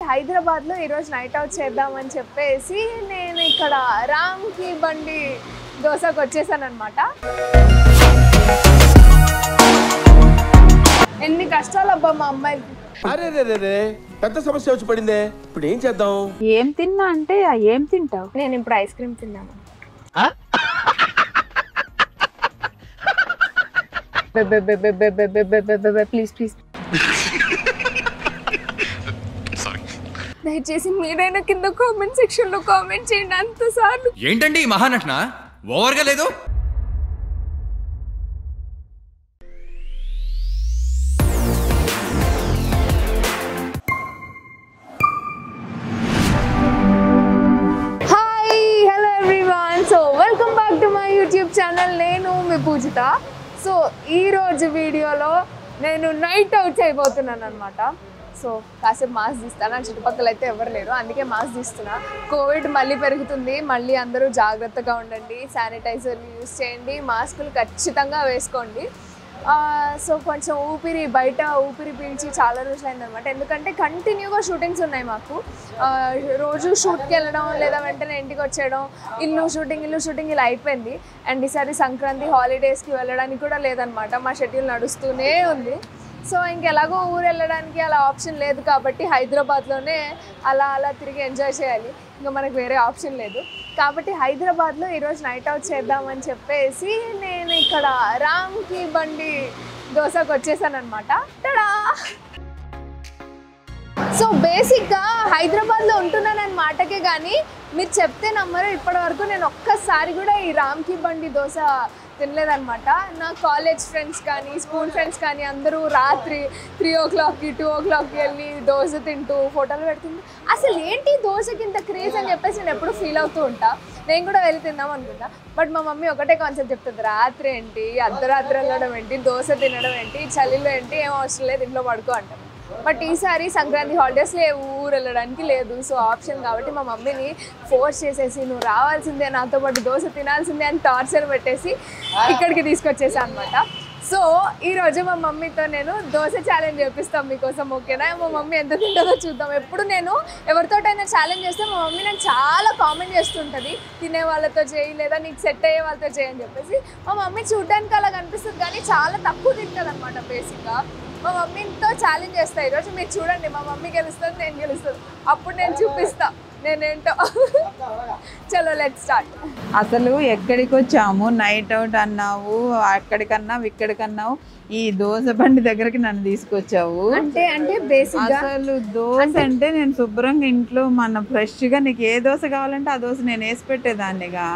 హైదరాబాద్లో ఈరోజు night out చేద్దామని చెప్పేసి నేను ఇక్కడ రామ్కి బండి దోశకు వచ్చేసాను అనమాట ఎన్ని కష్టాలు అబ్బా మా అమ్మాయికి అరే రే రే రే పెద్ద సమస్య వచ్చి పడిందే ఇప్పుడు ఏం చేద్దాం ఏం తిన్నా అంటే ఆ ఏం తింటావు నేను ఇప్పుడు ఐస్ క్రీమ్ తిన్నాను ప్లీజ్ ప్లీజ్ దయచేసి మీరైనా కింద కామెంట్ సెక్షన్ లో కామెంట్ చేయండి అంత సార్లు ఏంటండి ఈ మహానటన ఓవర్గా లేదు hi hello everyone so welcome back to my YouTube channel నేను మీ పూజిత సో ఈ రోజు వీడియోలో నేను నైట్ అవుట్ చేయబోతున్నాను అనమాట సో కాసేపు మాస్క్ తీస్తాను నా చుట్టుపక్కల అయితే ఎవరు లేరు అందుకే మాస్క్ తీస్తున్నా కోవిడ్ మళ్ళీ పెరుగుతుంది మళ్ళీ అందరూ జాగ్రత్తగా ఉండండి శానిటైజర్లు యూస్ చేయండి మాస్కులు ఖచ్చితంగా వేసుకోండి ఆ, సో కొంచెం ఊపిరి బయట ఊపిరి పీల్చి చాలా రోజులు అయిందనమాట ఎందుకంటే కంటిన్యూగా షూటింగ్స్ ఉన్నాయి మాకు ఆ, రోజు షూట్కి వెళ్ళడం లేదా వెంటనే ఇంటికి వచ్చేయడం ఇల్లు షూటింగ్ ఇల్లు షూటింగ్ ఇలా అయిపోయింది అండ్ ఈసారి సంక్రాంతి హాలిడేస్కి వెళ్ళడానికి కూడా లేదనమాట మా షెడ్యూల్ నడుస్తూనే ఉంది సో ఇంకెలాగో ఊరు వెళ్ళడానికి అలా ఆప్షన్ లేదు కాబట్టి హైదరాబాద్లోనే అలా అలా తిరిగి ఎంజాయ్ చేయాలి ఇంకా మనకు వేరే ఆప్షన్ లేదు కాబట్టి హైదరాబాద్లో ఈరోజు నైట్ అవుట్ చేద్దామని చెప్పేసి నేను ఇక్కడ రామ్కి బండి దోశకు వచ్చేసాను అనమాట టడా సో బేసిక్గా హైదరాబాద్లో ఉంటున్నానని మాటకే కానీ మీరు చెప్తే నమ్మరు ఇప్పటివరకు నేను ఒక్కసారి కూడా ఈ రామ్కి బండి దోశ తినలేదన్నమాట నా కాలేజ్ ఫ్రెండ్స్ కానీ స్కూల్ ఫ్రెండ్స్ కానీ అందరూ రాత్రి త్రీ ఓ క్లాక్కి టూ ఓ క్లాక్కి వెళ్ళి దోశ తింటూ ఫోటోలు పెడుతుంటే అసలు ఏంటి దోశకి ఇంత క్రేజ్ అని చెప్పేసి నేను ఎప్పుడు ఫీల్ అవుతూ ఉంటా నేను కూడా వెళ్ళి తిందాం అనుకుంటా బట్ మా మమ్మీ ఒకటే కాన్సెప్ట్ చెప్తుంది రాత్రి ఏంటి అర్ధరాత్రి వెళ్ళడం ఏంటి దోశ తినడం ఏంటి చలిలో ఏంటి ఏం అవసరం లేదు ఇంట్లో పడుకో అంటాం బట్ ఈసారి సంక్రాంతి హాలిడేస్లో ఏ ఊరు వెళ్ళడానికి లేదు సో ఆప్షన్ కాబట్టి మా మమ్మీని ఫోర్స్ చేసేసి నువ్వు రావాల్సిందే నాతో పాటు దోశ తినాల్సిందే అని టార్చర్ పెట్టేసి ఇక్కడికి తీసుకొచ్చేసా అనమాట సో ఈరోజు మా మమ్మీతో నేను దోశ ఛాలెంజ్ చేపిస్తాను మీకోసం ఓకేనా మా మమ్మీ ఎంత తింటుందో చూద్దాం ఎప్పుడు నేను ఎవరితోటైనా ఛాలెంజ్ చేస్తే మా మమ్మీ నేను చాలా కామెంట్ చేస్తుంటుంది తినే వాళ్ళతో చేయి లేదా నీకు సెట్ అయ్యే వాళ్ళతో చేయి అని చెప్పేసి మా మమ్మీ చూడడానికి అలా కనిపిస్తుంది కానీ చాలా తక్కువ తింటుంది అనమాట బేసిక్గా మా మమ్మీతో ఛాలెంజ్ చేస్తా ఈరోజు మీరు చూడండి మా మమ్మీ గెలుస్తుంది నేను గెలుస్తుంది అప్పుడు నేను చూపిస్తా నేనేంటో చలో లెట్ స్టార్ట్ అసలు ఎక్కడికి వచ్చాము నైట్ అవుట్ అన్నావు అక్కడికన్నావు ఇక్కడికన్నావు ఈ దోశ బండి దగ్గరికి నన్ను తీసుకొచ్చావు అంటే అంటే బేసిక్ గా అసలు దోశ అంటే నేను శుభ్రంగా ఇంట్లో మన ఫ్రెష్ గా నీకు ఏ దోశ కావాలంటే ఆ దోశ నేను వేసి పెట్టేదాన్నిగా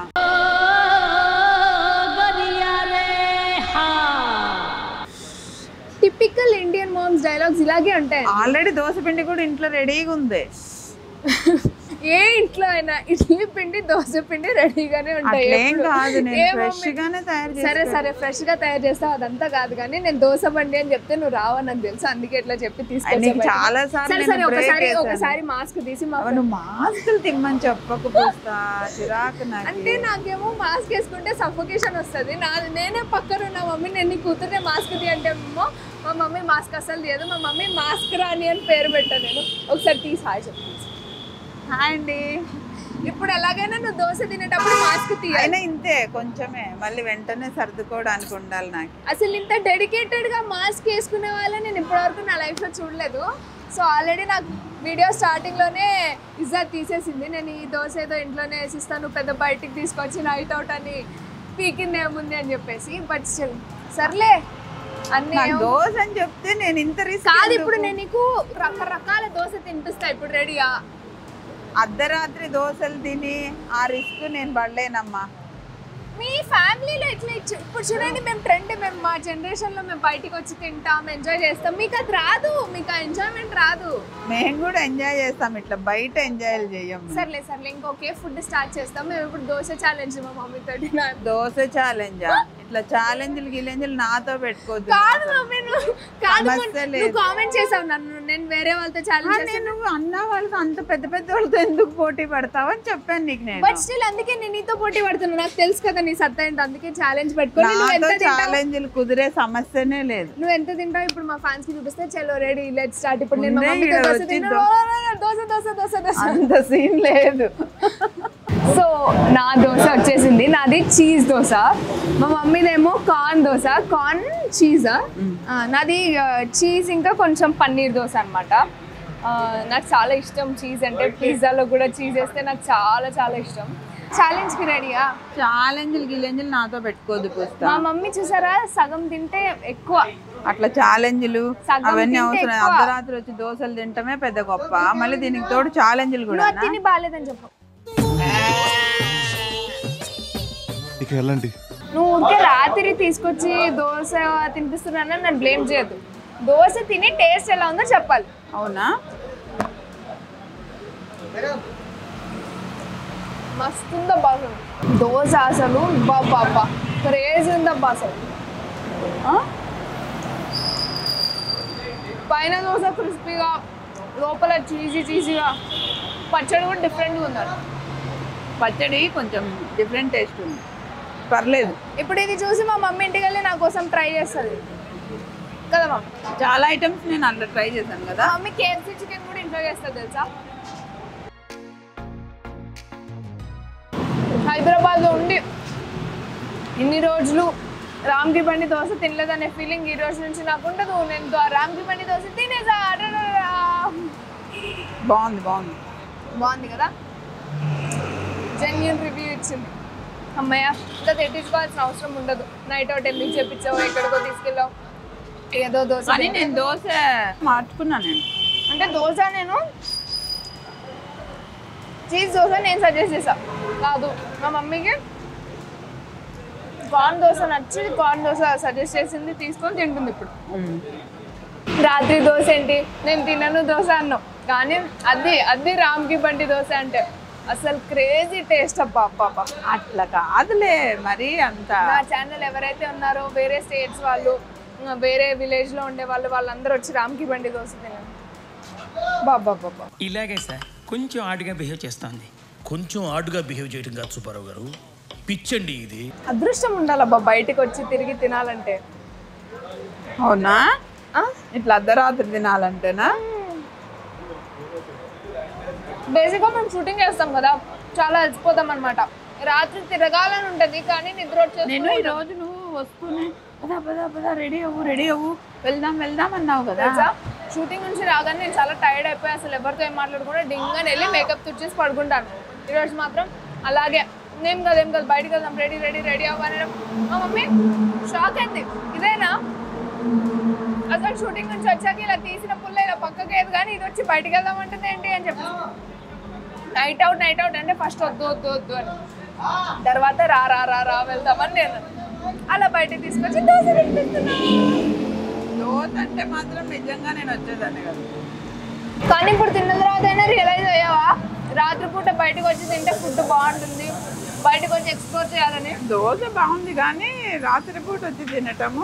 టిపికల్ ఇండియన్ మామ్స్ డైలాగ్స్ ఇలాగే ఉంటాయి ఆల్రెడీ దోశ పిండి కూడా ఇంట్లో రెడీగా ఉంది ఏ ఇంట్లో అయినా ఇడ్లీ పిండి దోశ పిండి రెడీగానే ఉంటాయి అట్లేం ఎప్పుడు. కాదు ఏ నేను మమ్మీ- ఫ్రెష్ గానే తయారు సరే చేస్తా సరే ఫ్రెష్ గా తయారు చేస్తావు అదంతా కాదు కానీ నేను దోశ బండి అని చెప్తే నువ్వు రావని నాకు తెలుసు అందుకే ఇట్లా చెప్పి నీకు తీసుకొచ్చా చాలా సార్లు సరే నేను సరే break ఒకసారి చేశాను. ఒకసారి మాస్క్ తీసి మా అవును మాస్కులు తిమ్మని చెప్పకు పూస్తా చిరాకు నాకు అంటే నాకేమో మాస్క్ వేసుకుంటే సఫోకేషన్ వస్తుంది నా నేనే పక్కన ఉన్న మమ్మీ నేను నీ కూతురే మాస్క్ తీ అంటే ఏమో మా మమ్మీ మాస్క్ అసలు తీయదు మా మమ్మీ మాస్క్ రాని అని పేరు పెట్టాను నేను ఒకసారి తీసి హాయ్ చెప్పు హాయ్ అండి ఇప్పుడు ఎలాగైనా నువ్వు దోశ తినేటప్పుడు మాస్క్ తీయాలి అయినా ఇంతే కొంచెమే మళ్ళీ వెంటనే సర్దుకోవడానికి ఉండాలి నాకు అసలు ఇంత డెడికేటెడ్ గా మాస్క్ వేసుకునే వాళ్ళని నేను ఇప్పటివరకు నా లైఫ్ లో చూడలేదు సో ఆల్రెడీ నాకు వీడియో స్టార్టింగ్ లోనే ఇజ్జత్ తీసేసింది నేను ఈ దోశ ఏదో ఇంట్లోనే వేసిస్తాను పెద్ద బయటికి తీసుకొచ్చి నైట్ అవుట్ అని పీకింది ఏముంది అని చెప్పేసి బట్ స్టిల్ సర్లే అన్ని నాకు దోశ అని చెప్తే నేను ఇంత రిస్క్ కాదు ఇప్పుడు నేను నీకు రకరకాల దోశ తినిపిస్తా ఇప్పుడు రెడీగా అర్ధరాత్రి దోశలు తిని ఆ రిస్క్ నేను పడలేనమ్మా మీ ఫ్యామిలీలో ఇట్లా ఇచ్చి ఇప్పుడు చూడండి మేము ట్రెండ్ మేము మా జనరేషన్లో మేము బయటికి వచ్చి తింటాం ఎంజాయ్ చేస్తాం మీకు అది రాదు మీకు ఆ ఎంజాయ్మెంట్ రాదు మేము కూడా ఎంజాయ్ చేస్తాం ఇట్లా బయట ఎంజాయ్ చెయ్యం సర్లే సర్లే ఇంకొకే ఫుడ్ స్టార్ట్ చేస్తాం మేము ఇప్పుడు దోశ ఛాలెంజ్ మా మమ్మీ తోటి నా- దోశ ఛాలెంజా ఇట్లా ఛాలెంజ్లు గిలెంజ్లు నాతో పెట్టుకోవద్దు కాదు మమ్మీ నువ్వు కాదు సమస్య మొన్న లేదు. నువ్వు కామెంట్ చేసావు నన్ను నేను వేరే వాళ్ళతో ఆ, ఛాలెంజ్ నేను అన్న వాళ్ళతో అంత పెద్ద పెద్ద వాళ్ళతో ఎందుకు పోటీ పడతావు అని చెప్పాను నీకు నేను బట్ స్టిల్ అందుకే నేను నీతో పోటీ పడుతున్నా నాకు తెలుసు కదా నీ సత్తా ఏంటో అందుకే ఛాలెంజ్ పెట్టుకొని నువ్వు నాతో ఎంత తింటావు ఛాలెంజ్లు కుదిరే సమస్యనే లేదు నువ్వు ఎంత తింటావు ఇప్పుడు మా ఫ్యాన్స్ కి చూపిస్తే చలో రెడీ లెట్ స్టార్ట్ ఇప్పుడు నేను మా ఉండే మమ్మీతో ఈడ దోశ వచ్చి తిన్నా దో- "ఓ, ఓ, ఓ, దోశ దోశ అంత సీన్ లేదు సో నా దోశ వచ్చేసింది నాది చీజ్ దోశ మా మమ్మీదేమో కార్న్ దోశ కార్న్ చీజా నాది చీజ్ ఇంకా కొంచెం పన్నీర్ దోశ అనమాట నాకు చాలా ఇష్టం చీజ్ అంటే పిజ్జాలో కూడా చీజ్ వేస్తే నాకు చాలా చాలా ఇష్టం ఛాలెంజ్కి రెడీయా ఛాలెంజ్లు గిలెంజ్లు నాతో పెట్టుకోదు పుస్తా మా మమ్మీ చూసారా సగం తింటే ఎక్కువ అట్లా ఛాలెంజ్లు సగం అవన్నీ తింటే అవసరం ఎక్కువ. అర్ధరాత్రి వచ్చి దోశలు తింటమే పెద్ద గొప్ప మళ్ళీ దీనికి తోడు ఛాలెంజ్లు నువ్వు కూడా అది తిని బాగాలేదని చెప్పు ఇక వెళ్ళండి నువ్వు ఊరికే రాత్రి తీసుకొచ్చి దోశ తినిపిస్తున్నానని నన్ను బ్లేమ్ చేయొద్దు దోశ తిని టేస్ట్ ఎలా ఉందో చెప్పాలి అవునా మస్తు ఉందబ్బా అసలు దోశ అసలు బాబా క్రేజ్ ఉందబ్బా అసలు ఆ? పైన దోశ క్రిస్పీగా లోపల చీజీ చీజీగా పచ్చడి కూడా డిఫరెంట్గా ఉందండి పచ్చడి కొంచెం డిఫరెంట్ టేస్ట్ ఉంది పర్లేదు ఇప్పుడు ఇది చూసి మా మమ్మీ ఇంటికి వెళ్ళి నా కోసం ట్రై చేస్తుంది కదా మమ్మీ చాలా ఐటమ్స్ నేను అట్లా ట్రై చేశాను కదా మా మమ్మీ కేఎఫ్సీ చికెన్ కూడా ఇంట్లో చేస్తుంది తెలుసా హైదరాబాద్లో ఉండి ఇన్ని రోజులు రామ్కి బండి దోశ తినలేదనే ఫీలింగ్ ఈ రోజు నుంచి నాకు ఉండదు నేను దో- రామ్కి బండి దోశ తినేసా అడడడడా. బాగుంది బాగుంది బాగుంది కదా జెన్యున్ రివ్యూ ఇచ్చింది అమ్మయ్య ఇంకా తెట్టించుకోవాల్సిన అవసరం ఉండదు నైట్ అవుట్ ఎందుకు చెప్పించావు ఎక్కడికో తీసుకెళ్ళావు ఏదో దోశ కానీ నేను దోశ మార్చుకున్నాను నేను అంటే దోశ నేను చీజ్ దోశ నేను సజెస్ట్ చేసా కాదు మా మమ్మీకి కార్న్ దోశ నచ్చి కార్న్ దోశ సజెస్ట్ చేసింది తీసుకొని తింటుంది ఇప్పుడు మ్మ్. రాత్రి దోశ ఏంటి నేను తినను దోశ అన్నావు కానీ అది అది రామ్కి బండి దోశ అంటే అసలు క్రేజీ టేస్ట్ అబ్బా అబ్బా అబ్బా. అట్లా కాదులే మరి అంత నా ఛానల్ ఎవరైతే ఉన్నారో వేరే స్టేట్స్ వాళ్ళు ఇంకా వేరే విలేజ్ లో ఉండే వాళ్ళు వాళ్ళందరూ వచ్చి రామ్కి బండి దోశ తినండి బాబా బాబా ఇలాగే సార్ కొంచెం ఆడుగా బిహేవ్ చేస్తోంది కొంచెం ఆడుగా బిహేవ్ చేయడం కాదు సుబ్బారావు గారు పిచ్చండి ఇది అదృష్టం ఉండాలబ్బా బయటికి వచ్చి తిరిగి తినాలంటే అవునా ఆ? ఇట్లా అర్ధరాత్రి తినాలంటేనా బేసిక్గా మేము షూటింగ్ చేస్తాం కదా చాలా అలసిపోతాం అనమాట రాత్రి తిరగాలని ఉంటది కానీ నిద్ర నేను ఈ వచ్చేసి రోజు నువ్వు వస్తూనే పదా పదా పదా రెడీ అవ్వు రెడీ అవ్వు వెళ్దాం వెళ్దాం అన్నావు కదా తెలుసా షూటింగ్ నుంచి రాగానే నేను చాలా టైర్డ్ అయిపోయి అసలు ఎవరితో ఏం మాట్లాడకుండా డింగ్ అని వెళ్ళి మేకప్ తుడిచేసి పడుకుంటాను ఈరోజు మాత్రం అలాగే నేం కదా ఏం కదా బయటకు వెళ్దాం రెడీ రెడీ రెడీ అవ్వని మా మమ్మీ షాక్ అయింది ఇదేనా అసలు షూటింగ్ నుంచి వచ్చాక ఇలా తీసిన పుల్ల ఇలా పక్కకి ఏది కానీ ఇది వచ్చి బయటకు వెళ్దాం అంటుంది ఏంటి అని చెప్పి నైట్ అవుట్ నైట్ అవుట్ అంటే ఫస్ట్ వద్దు వద్దు వద్దు అని తర్వాత రా రా రా రా వెళ్దామని నేను అలా బయటకు తీసుకొచ్చి దోశ తినిపిస్తున్నా. దోశ అంటే మాత్రం నిజంగా నేను వచ్చేదాన్ని కదా కానీ ఇప్పుడు తిన్న తర్వాత అయినా రియలైజ్ అయ్యావా రాత్రిపూట బయటకు వచ్చి తింటే ఫుడ్ బాగుంటుంది బయటకు వచ్చి ఎక్స్ప్లోర్ చేయాలని దోశ బాగుంది కానీ రాత్రిపూట వచ్చి తినటము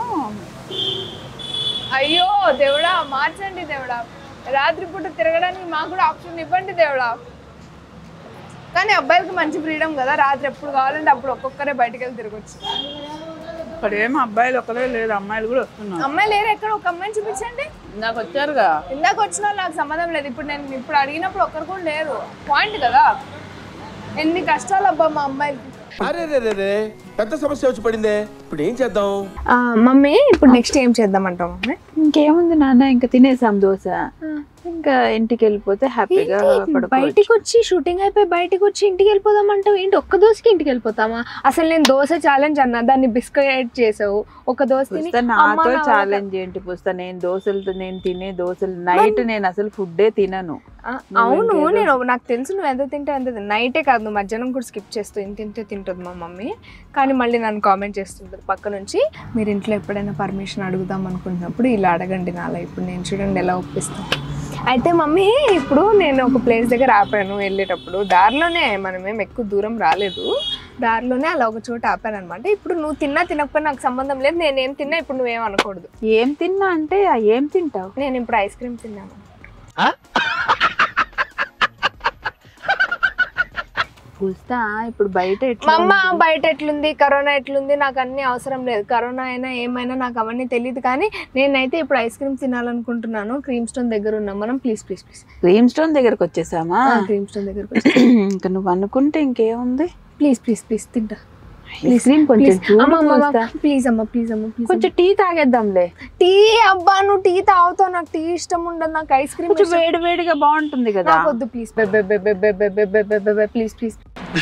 అయ్యో దేవుడా మార్చండి దేవుడా రాత్రిపూట తిరగడానికి మాకు కూడా ఆప్షన్ ఇవ్వండి దేవుడా కానీ అబ్బాయిలకి మంచి ఫ్రీడమ్ కదా రాత్రి ఎప్పుడు కావాలంటే అప్పుడు ఒక్కొక్కరే బయటకు వెళ్ళి తిరగచ్చు ఇక్కడ ఏం అబ్బాయిలు ఒకరే లేరు అమ్మాయిలు కూడా వస్తున్నారు అమ్మాయి లేరు ఎక్కడ ఒక అమ్మాయిని చూపించండి ఇందాక వచ్చారుగా ఇందాక వచ్చిన వాళ్ళు నాకు సంబంధం లేదు ఇప్పుడు నేను ఇప్పుడు అడిగినప్పుడు ఒక్కరు కూడా లేరు పాయింట్ కదా ఎన్ని కష్టాలు అబ్బా మా అమ్మాయిలకి అరే రే రే రే పెద్ద సమస్య వచ్చి పడిందే ఇప్పుడు ఏం చేద్దాం మమ్మీ ఇప్పుడు నెక్స్ట్ ఏం చేద్దామంటావు మమ్మీ ఇంకేముంది నాన్న ఇంకా తినేసాం దోశ ఇంకా ఇంటికి వెళ్ళిపోతే హ్యాపీగా బయటికి వచ్చి షూటింగ్ అయిపోయి బయటికి వచ్చి ఇంటికి వెళ్ళిపోదాం అంటావు ఏంటి ఒక్క దోశకి ఇంటికి వెళ్ళిపోతామా అసలు నేను దోశ ఛాలెంజ్ అన్నా దాన్ని బిస్కెట్ చేసావు ఒక దోశ తిని పుస్తా అమ్మ నాతో నా వల్ల- ఛాలెంజ్ ఏంటి పుస్తా నేను దోశలతో నేను తినే దోశలు నైట్ నేను అసలు ఫుడ్డే తినను ఆ, అవును నేను నాకు తెలుసు నువ్వు ఎంత తింటే ఎంత నైటే కాదు నువ్వు మధ్యాహ్నం కూడా స్కిప్ చేస్తూ ఇంత ఇంతే తింటుంది మా మమ్మీ కానీ మళ్ళీ నన్ను కామెంట్ చేస్తుంటుంది పక్క నుంచి మీరు ఇంట్లో ఎప్పుడైనా పర్మిషన్ అడుగుదాం అనుకున్నప్పుడు ఇలా అడగండి నాలా ఇప్పుడు నేను చూడండి ఎలా ఒప్పిస్తాను అయితే మమ్మీ ఇప్పుడు నేను ఒక ప్లేస్ దగ్గర ఆపాను వెళ్ళేటప్పుడు దారిలోనే మనం ఏం ఎక్కువ దూరం రాలేదు దారిలోనే అలా ఒక చోట ఆపాను అనమాట ఇప్పుడు నువ్వు తిన్నా తినకపోయినా నాకు సంబంధం లేదు నేనేం తిన్నా ఇప్పుడు నువ్వేం అనకూడదు ఏం తిన్నా అంటే ఆ ఏం తింటావు నేను ఇప్పుడు ఐస్ క్రీమ్ తిన్నాను పూస్తా ఇప్పుడు బయట మా ఎట్లా అమ్మ బయట ఎట్లుంది కరోనా ఎట్లుంది నాకు అన్ని అవసరం లేదు కరోనా అయినా ఏమైనా నాకు అవన్నీ తెలియదు కానీ నేనైతే ఇప్పుడు ఐస్ క్రీమ్ తినాలనుకుంటున్నాను క్రీమ్ స్టోన్ దగ్గర ఉన్నాం మనం please please please Cream Stone దగ్గరకు వచ్చేసామా క్రీమ్ స్టోన్ దగ్గర ఇంకా నువ్వు అనుకుంటే ఇంకేముంది ప్లీజ్ ప్లీజ్ ప్లీజ్ తింటా ఐస్ క్రీమ్ కొంచెం చూడు పూస్తా. ప్లీజ్ అమ్మ ప్లీజ్ అమ్మ ప్లీజ్ కొంచెం టీ తాగేద్దాంలే టీ అబ్బా నువ్వు టీ తాగుతావు నాకు టీ ఇష్టం ఉండదు నాకు ఐస్ క్రీమ్ కొంచెం వేడి వేడిగా బాగుంటుంది కదా నాకు వద్దు please please please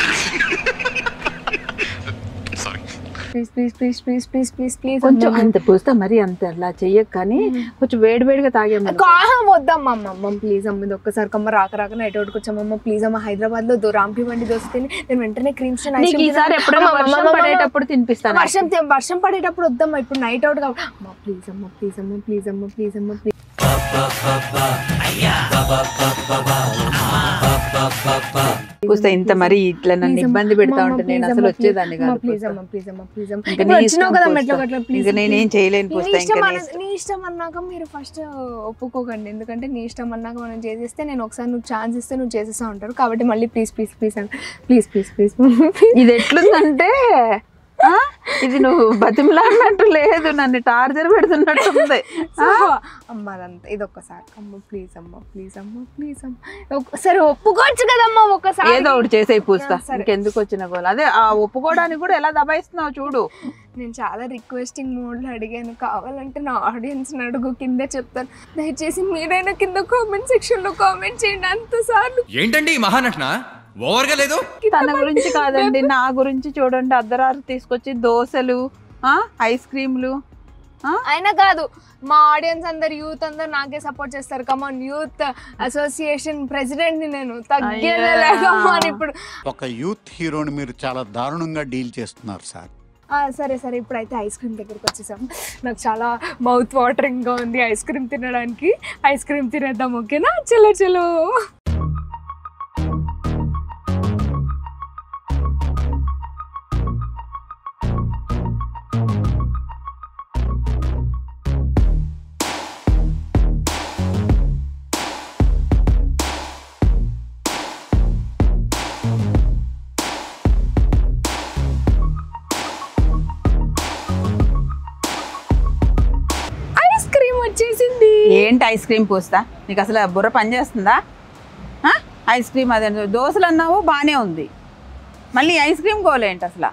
please please please please please please please కొంచెం అంత పూస్తా మరి అంత అలా చెయ్యకు కానీ కొంచెం వేడి వేడిగా తాగేమని కాహం వద్దమ్మా అమ్మ అమ్మ ప్లీజ్ అమ్మ ఇది ఒక్కసారి అమ్మ రాక రాక నైట్ అవుట్కి వచ్చామమ్మ ప్లీజ్ అమ్మ హైదరాబాద్ లో రాంపి బండి దోశ తిని నేను వెంటనే క్రీమ్ స్టోన్ నీకు ఈసారి ఎప్పుడైనా వర్షం పడేటప్పుడు తినిపిస్తాను వర్షం తే- వర్షం పడేటప్పుడు వద్దమ్మా ఇప్పుడు నైట్ అవుట్ కాబట్టి అమ్మ ప్లీజ్ అమ్మ ప్లీజ్ అమ్మ ప్లీజ్ అమ్మ ప్లీజ్ అమ్మ ప్లీజ్ పూస్తా ఇంత మరి ఇట్లా నన్ను ఇబ్బంది పెడతా ఉంటే నేను అసలు వచ్చేదాన్ని కాదు ప్లీజ్ పూస్తా. అమ్మ ప్లీజ్ అమ్మ ప్లీజ్ అమ్మ ఇంకా ఇప్పుడు నీ వచ్చినావు ఇష్టం కదా పూస్తా. మెట్లో గట్ల ప్లీజ్ ఇంకా నేనేం చేయలేను నీ పూస్తా ఇష్టం ఇంకా నీ అన్న- నీ ఇష్టం అన్నాక మీరు ఫస్ట్ ఒప్పుకోకండి ఎందుకంటే నీ ఇష్టం అన్నాక మనం చేసేస్తే నేను ఒకసారి నువ్వు ఛాన్స్ ఇస్తే నువ్వు చేసేస్తా ఉంటారు కాబట్టి మళ్ళీ ప్లీజ్ ప్లీజ్ ప్లీజ్ అని ప్లీజ్ ప్లీజ్ ప్లీజ్ ఇది ఎట్లుందంటే ఆ? ఇది నువ్వు బతిమలాడినట్టు లేదు నన్ను టార్చర్ పెడుతున్నట్టు ఉంది అమ్మ అదంతా ఇది ఒక్కసారి అమ్మ ప్లీజ్ అమ్మ ప్లీజ్ అమ్మ ప్లీజ్ అమ్మ ఒక్క- సరే ఒప్పుకోవచ్చు కదమ్మా ఒక్కసారి ఏదో ఒకటి చేసే పూస్తా సరే. ఇంకెందుకు వచ్చిన గోల్ అదే ఆ ఒప్పుకోవడానికి కూడా ఎలా దబాయిస్తున్నావు చూడు నేను చాలా రిక్వెస్టింగ్ మోడ్లో అడిగాను కావాలంటే నా ఆడియన్స్ అడుగు కింద చెప్తాను దయచేసి మీరైనా కింద కామెంట్ సెక్షన్లో కామెంట్ చేయండి అంతసార్లు ఏంటండి ఈ మహానటన ఓవర్గా లేదు తన గురించి కాదండి నా గురించి చూడండి అర్ధరాత్రి తీసుకొచ్చి దోశలు ఆ ఐస్ క్రీమ్లు ఆ? అయినా కాదు మా ఆడియన్స్ అందరు యూత్ అందరు నాకే సపోర్ట్ చేస్తారు కమాన్ యూత్ అసోసియేషన్ ప్రెసిడెంట్ ని నేను తగ్గేదే అయ్యా. లేకమాన్ ఇప్పుడు ఒక యూత్ హీరోని మీరు చాలా దారుణంగా డీల్ చేస్తున్నారు సార్ ఆ, సరే సరే ఇప్పుడైతే ఐస్ క్రీమ్ దగ్గరికి వచ్చేసాం నాకు చాలా మౌత్ వాటరింగ్గా ఉంది ఐస్ క్రీమ్ తినడానికి ఐస్ క్రీమ్ తినేద్దాం ఓకేనా చలో చలో ఐస్ క్రీమ్ వచ్చేసింది ఏంటి ఐస్ క్రీమ్ పూస్తా నీకు అసలు బుర్ర పని చేస్తుందా ఆ? ఐస్ క్రీమ్ అదే దోశలు అన్నావు బాగానే ఉంది మళ్ళీ ఐస్ క్రీమ్ కోలేంటి అసలు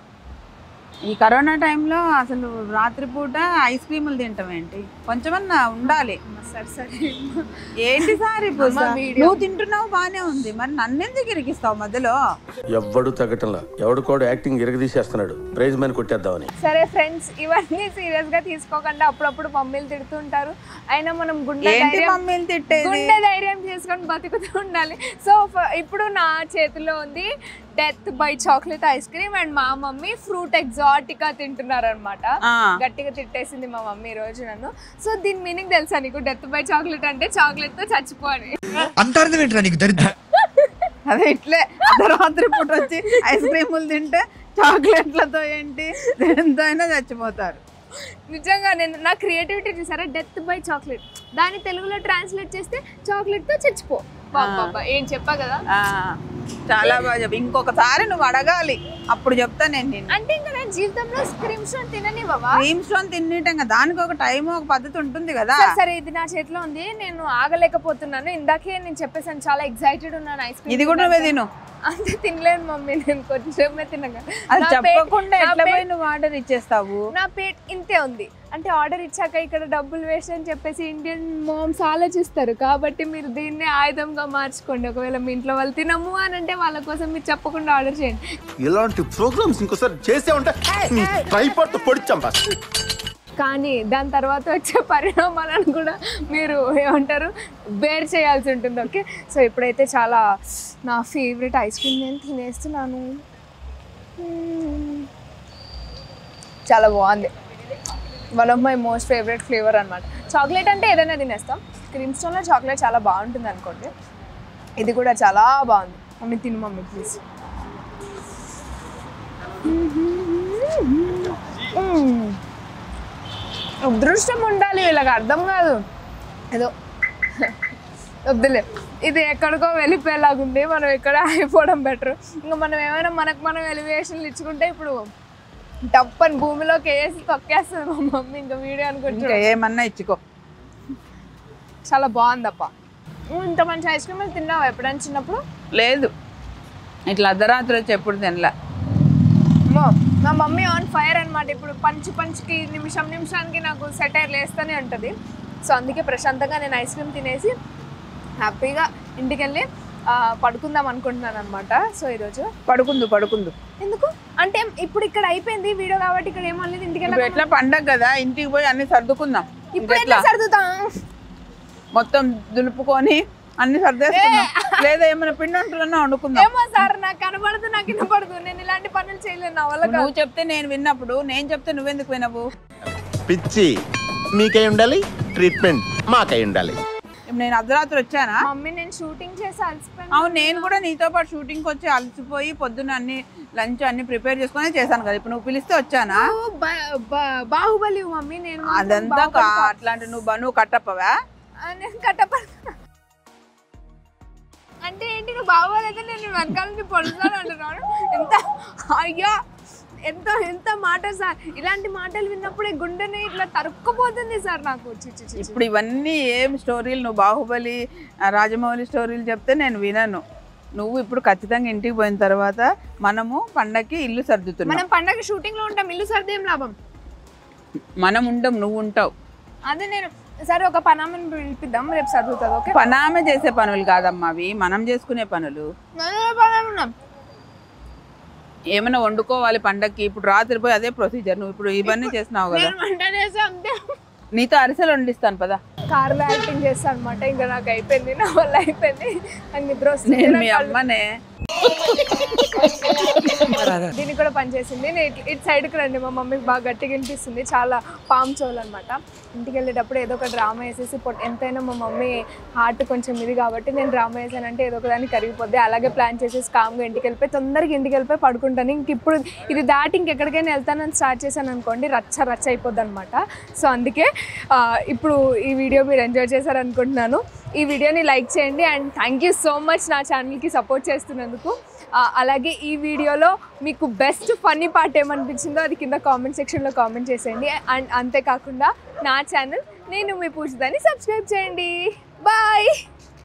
ఈ కరోనా టైంలో అసలు రాత్రిపూట ఐస్ క్రీములు తింటాం ఏంటి కొంచెమన్నా ఉండాలి సరే సరే ఏంటి సార్ పూస్తా వీడియో. నువ్వు తింటున్నావు బాగానే ఉంది మరి నన్నెందుకు ఇరికిస్తావు మధ్యలో ఎవ్వడు తగ్గటంలా ఎవడు కూడా యాక్టింగ్ ఇరగదీసేస్తున్నాడు ప్రైజ్ మని కొట్టేద్దామని సరే ఫ్రెండ్స్ ఇవన్నీ సీరియస్ గా తీసుకోకుండా అప్పుడప్పుడు మమ్మీలు తిడుతుంటారు అయినా మనం గుండె ఏంటి ధైర్యం మమ్మీలు తిట్టేది గుండె ధైర్యం చేసుకొని బతుకుతూ ఉండాలి సో ఇప్పుడు నా చేతిలో ఉంది death by chocolate ice cream and మా మమ్మీ ఫ్రూట్ ఎగ్జాటికా తింటున్నారు అనమాట ఆ. గట్టిగా తిట్టేసింది మా మమ్మీ ఈ రోజు నన్ను సో దీని మీనింగ్ తెలుసా నీకు డెత్ బై చాక్లెట్ అంటే చాక్లెట్ తో చచ్చిపోని అంటారు ఏంట్రా నీకు దరిద్రం అదే ఇట్లే అర్ధరాత్రి పూట వచ్చి ఐస్ క్రీములు తింటే చాక్లెట్లతో ఏంటి దేంతో అయినా చచ్చిపోతారు నిజంగా నేను నా క్రియేటివిటీ చూసారా డెత్ బై చాక్లెట్ దాన్ని తెలుగులో ట్రాన్స్లేట్ చేస్తే చాక్లెట్ తో చచ్చిపో బాబా ఏం చెప్పా కదా ఆ, చాలా బాగా చెప్పి ఇంకొకసారి నువ్వు అడగాలి అప్పుడు చెప్తా నేను నిన్ను అంటే ఇంకా నా జీవితంలో క్రీమ్ స్టోన్ తినని బాబా క్రీమ్ స్టోన్ తినేటం కదా దానికి ఒక టైం ఒక పద్ధతి ఉంటుంది కదా సరే సరే ఇది నా చేతిలో ఉంది నేను ఆగలేకపోతున్నాను ఇందాకే నేను చెప్పేసాను చాలా ఎక్సైటెడ్ ఉన్నాను ఐస్ క్రీమ్ ఇది కూడా నువ్వే తిను అంతే తినలేను మమ్మీ నేను కొంచెమే తినగా అది నా పేట్- చెప్పకుండా నా ఎట్లా పేట్- పోయి నువ్వు ఆర్డర్ ఇచ్చేస్తావు నా పేట్ ఇంతే ఉంది అంటే ఆర్డర్ ఇచ్చాక ఇక్కడ డబ్బులు వేస్ట్ అని చెప్పేసి ఇండియన్ మామ్స్ ఆలోచిస్తారు కాబట్టి మీరు దీన్నే ఆయుధంగా మార్చుకోండి ఒకవేళ మీ ఇంట్లో వాళ్ళు తినము అని అంటే వాళ్ళ కోసం మీరు చెప్పకుండా ఆర్డర్ చేయండి ఇలాంటి ప్రోగ్రామ్స్ ఇంకోసారి చేసే ఉంటే ట్రైపాట్ పొడిచాం బస్ కానీ దాని తర్వాత వచ్చే పరిణామాలను కూడా మీరు ఏమంటారు బేర్ చేయాల్సి ఉంటుంది ఓకే సో ఇప్పుడైతే చాలా నా ఫేవరెట్ ఐస్ క్రీమ్ నేను తినేస్తున్నాను మ్మ్. చాలా బాగుంది one of my most favourite flavour అనమాట చాక్లెట్ అంటే ఏదైనా తినేస్తాం క్రీమ్ స్టోన్లో చాక్లెట్ చాలా బాగుంటుంది అనుకోండి ఇది కూడా చాలా బాగుంది మమ్మీ తిను మమ్మీ ప్లీజ్ అదృష్టం ఉండాలి వీళ్ళకి అర్థం కాదు ఏదో వద్దులే ఇది ఎక్కడికో వెళ్ళిపోయేలాగుంది మనం ఎక్కడ అయిపోవడం బెటర్ ఇంకా మనం ఏమైనా మనకు మనం ఎలివేషన్లు ఇచ్చుకుంటే ఇప్పుడు టప్పని భూమిలోకి వేసి తొక్కేస్తుంది మా మమ్మీ ఇంకా వీడియో ఇంకా అనుకుంటున్నా ఏమన్నా ఇచ్చుకో చాలా బాగుందప్ప నువ్వు ఇంత మంచి ఐస్ క్రీమ్ తిన్నావా ఎప్పుడైనా చిన్నప్పుడు లేదు ఇట్లా అర్ధరాత్రి వచ్చి ఎప్పుడు తినలే అమ్మో, మా మమ్మీ ఆన్ ఫైర్ అన్నమాట ఇప్పుడు పంచ్ పంచ్కి నిమిషం నిమిషానికి నాకు సెటైర్ లేస్తూనే ఉంటుంది సో అందుకే ప్రశాంతంగా నేను ఐస్ క్రీమ్ తినేసి హ్యాపీగా ఇంటికి వెళ్ళి ఆ, పడుకుందాం అనుకుంటున్నాను అనమాట సో ఈరోజు పడుకుందు పడుకుందు ఎందుకు అంటే ఇప్పుడు ఇక్కడ అయిపోయింది వీడియో కాబట్టి ఇక్కడ ఏమో లేదు ఇంటికి ఇప్పుడు వెళ్ళాలి ఎట్లా పండగ కదా ఇంటికి పోయి అన్ని సర్దుకుందాం ఇప్పుడు ఎట్లా ఎట్లా సర్దుతాం మొత్తం దులుపుకొని అన్ని సర్దేసుకుందాం లేదా ఏమైనా పిండి వంటలన్నా వండుకుందాం ఏమో సార్ నాకు కనబడదు నాకు వినపడదు నేను ఇలాంటి పనులు చేయలేను నా వల్ల కాదు. నువ్వు చెప్తే నేను విన్నప్పుడు నేను చెప్తే నువ్వెందుకు వినవు పిచ్చి మీకై ఉండాలి ట్రీట్మెంట్ మాకై ఉండాలి ఇప్పుడు నేను అర్ధరాత్రి వచ్చానా మమ్మీ నేను షూటింగ్ చేసి అలసిపోయాను అవును నేను కూడా నీతో పాటు షూటింగ్కి వచ్చి అలసిపోయి పొద్దున్న అన్ని లంచ్ అన్ని ప్రిపేర్ చేసుకొని చేశాను కదా ఇప్పుడు నువ్వు పిలిస్తే వచ్చానా ఓ, బా- బా- బాహుబలి మమ్మీ నేను మాత్రం అదంతా కా- బాహుబలి కాదు. అట్లాంటి నువ్వు బ- నువ్వు కట్టప్పవా ఆ, నేను కట్టప అంటే ఏంటి నువ్వు బాహుబలి అయితే నేను వెనకాల నుంచి పొడుస్తాను అంటున్నాను ఎంత అయ్యో ఎంత ఎంత మాట సార్ ఇలాంటి మాటలు విన్నప్పుడే గుండెని ఇట్లా తరుక్కుపోతుంది సార్ నాకు చి, చి, చి, చి. ఇప్పుడు ఇవన్నీ ఏం స్టోరీలు నువ్వు బాహుబలి ఆ, రాజమౌళి స్టోరీలు చెప్తే నేను వినను నువ్వు ఇప్పుడు ఖచ్చితంగా ఇంటికి పోయిన తర్వాత మనము పండక్కి ఇల్లు సర్దుతున్నాం మనం పండగ షూటింగ్ లో ఉంటాం ఇల్లు సర్ది ఏం లాభం మనం ఉండం నువ్వు ఉంటావు అదే నేను సరే ఒక పనామని పిలిపిద్దాం రేపు చదువుతుంది ఓకే పనామె చేసే పనులు కాదమ్మా అవి మనం చేసుకునే పనులు ఉన్నాం ఏమైనా వండుకోవాలి పండక్కి ఇప్పుడు రాత్రి పోయి అదే ప్రొసీజర్ నువ్వు ఇప్పుడు ఇవన్నీ చేసినావు కదా నేను వంట చేసా అంతే నీతో అరిసెలు వండిస్తాను పదా కార్లో యాక్టింగ్ చేస్తా అనమాట ఇంకా నాకు అయిపోయింది నా వల్ల అయిపోయింది నాకు నిద్ర వస్తుంది నేను మీ నాకు కళ్ళు- అమ్మనే దీనికి కూడా పనిచేసింది నేను ఇట్- ఇటు సైడ్కి రండి మా మమ్మీకి బాగా గట్టిగా వినిపిస్తుంది చాలా పామ్ చోలు అనమాట ఇంటికి వెళ్ళేటప్పుడు ఏదో ఒక డ్రామా వేసేసి పొట్- ఎంతైనా మా మమ్మీ హార్ట్ కొంచెం ఇది కాబట్టి నేను డ్రామా వేసానంటే ఏదో ఒక దానికి కరిగిపోద్ది అలాగే ప్లాన్ చేసేసి కామ్గా ఇంటికి వెళ్ళిపోయి తొందరగా ఇంటికి వెళ్ళిపోయి పడుకుంటాను ఇంక ఇప్పుడు ఇది దాటి ఇంకెక్కడికైనా వెళ్తానని స్టార్ట్ చేశాను అనుకోండి రచ్చ రచ్చ అయిపోద్ది అనమాట సో అందుకే ఆ, ఇప్పుడు ఈ వీడియో మీరు ఎంజాయ్ చేశారనుకుంటున్నాను ఈ వీడియోని లైక్ చేయండి and thank you so much నా ఛానల్కి సపోర్ట్ చేస్తున్నందుకు ఆ, అలాగే ఈ వీడియోలో మీకు బెస్ట్ ఫన్నీ పార్ట్ ఏమనిపించిందో అది కింద కామెంట్ సెక్షన్లో కామెంట్ చేసేయండి అండ్ అంతేకాకుండా నా ఛానల్ నేను మీ పూజితాన్ని సబ్స్క్రైబ్ చేయండి బాయ్